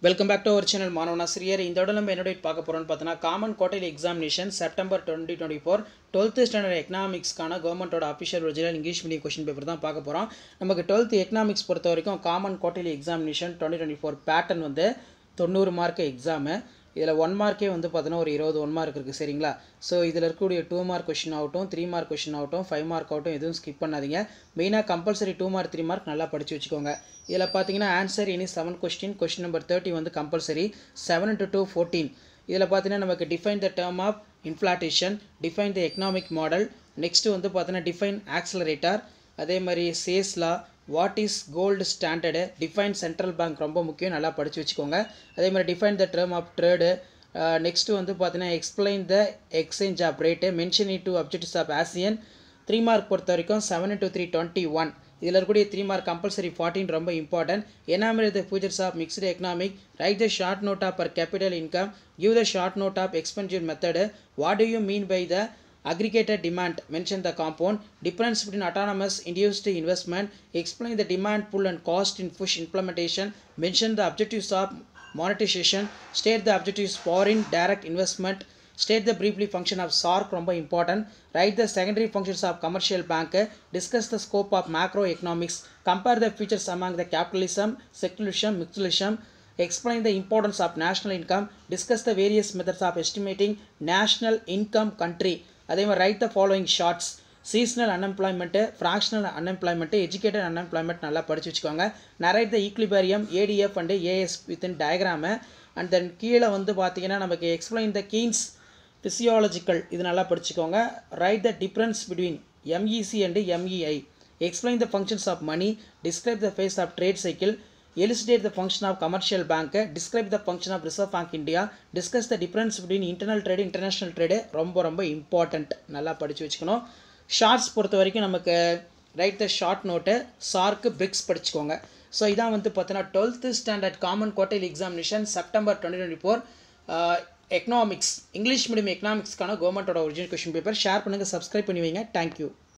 welcome back to our channel மாணவனாசிரியர் இந்த இடம் நம்ம என்னோட பார்க்க போகிறோம்னு பார்த்தோன்னா common quarterly examination September twenty twenty four twelfth standard எக்கனாமிக்ஸ்க்கான கவர்மெண்ட்டோட official original English medium question paper தான் பார்க்க போகிறோம் நமக்கு டுவெல்த் எக்கனாமிக்ஸ் பொறுத்த வரைக்கும் common quarterly examination twenty twenty four pattern வந்து தொண்ணூறு மார்க் எக்ஸாமு இதில் ஒன் மார்க்கே வந்து பார்த்தீங்கன்னா ஒரு இருபது ஒன் மார்க் இருக்குது சரிங்களா ஸோ இதில் இருக்கக்கூடிய டூ மார்க் கொஷின் ஆகட்டும் த்ரீ மார்க் கொஷின் ஆகட்டும் ஃபைவ் மார்க் ஆகட்டும் எதுவும் ஸ்கிப் பண்ணாதீங்க மெயினாக compulsory two mark three mark நல்லா படித்து வச்சுக்கோங்க இதில் பார்த்தீங்கன்னா ஆன்சர் இனி seven question question number thirty வந்து compulsory seven into two fourteen இதில் பார்த்தீங்கன்னா நமக்கு define the term of inflation define the economic model next வந்து பார்த்தீங்கன்னா டிஃபைன் ஆக்சலரேட்டர் அதே மாதிரி Say's law what is gold standard define central bank ரொம்ப முக்கியம் நல்லா படித்து வச்சுக்கோங்க அதே மாதிரி define the term of trade next வந்து பார்த்தீங்கன்னா explain the exchange of rate mention இ two objectives of ASEAN three mark பொறுத்த வரைக்கும் seven into three twenty one இதில் இருக்கக்கூடிய த்ரீ மார்க் கம்பல்சரி ஃபார்ட்டின் ரொம்ப important enumerate the features of mixed economic write the short note of per capital income give the short note of expensive method what do you mean by the aggregated demand mention the compound difference between autonomous induced investment explain the demand pull and cost in push implementation mention the objectives of monetization state the objectives foreign direct investment state the briefly function of SARC ரொம்ப important write the secondary functions of commercial bank discuss the scope of macroeconomics compare the features among the capitalism secularism mixedism explain the importance of national income discuss the various methods of estimating national income country அதே மாதிரி write the following shorts seasonal unemployment fractional unemployment educated unemployment நல்லா படித்து வச்சுக்கோங்க write the equilibrium ADF and AS within diagram and then கீழே வந்து பார்த்தீங்கன்னா நமக்கு explain the Keynes physiological இது நல்லா படிச்சுக்கோங்க write the difference between MEC and MEI explain the functions of money describe the phase of trade cycle elucidate the function of commercial bank describe the function of reserve bank india discuss the difference between internal trade international trade ரொம்ப ரொம்ப important நல்லா படித்து வச்சுக்கணும் shorts பொறுத்த வரைக்கும் நமக்கு write the short note SAARC BRICS படிச்சுக்கோங்க so இதான் வந்து பார்த்தீங்கன்னா twelfth standard common quarterly examination September twenty twenty four economics English medium எக்கனாமிக்ஸ்க்கான கவர்மெண்ட்டோட ஒரிஜினல் கொஷின் பேப்பர் ஷேர் பண்ணுங்கள் சப்ஸ்கிரைப் பண்ணி வைங்க தேங்க்யூ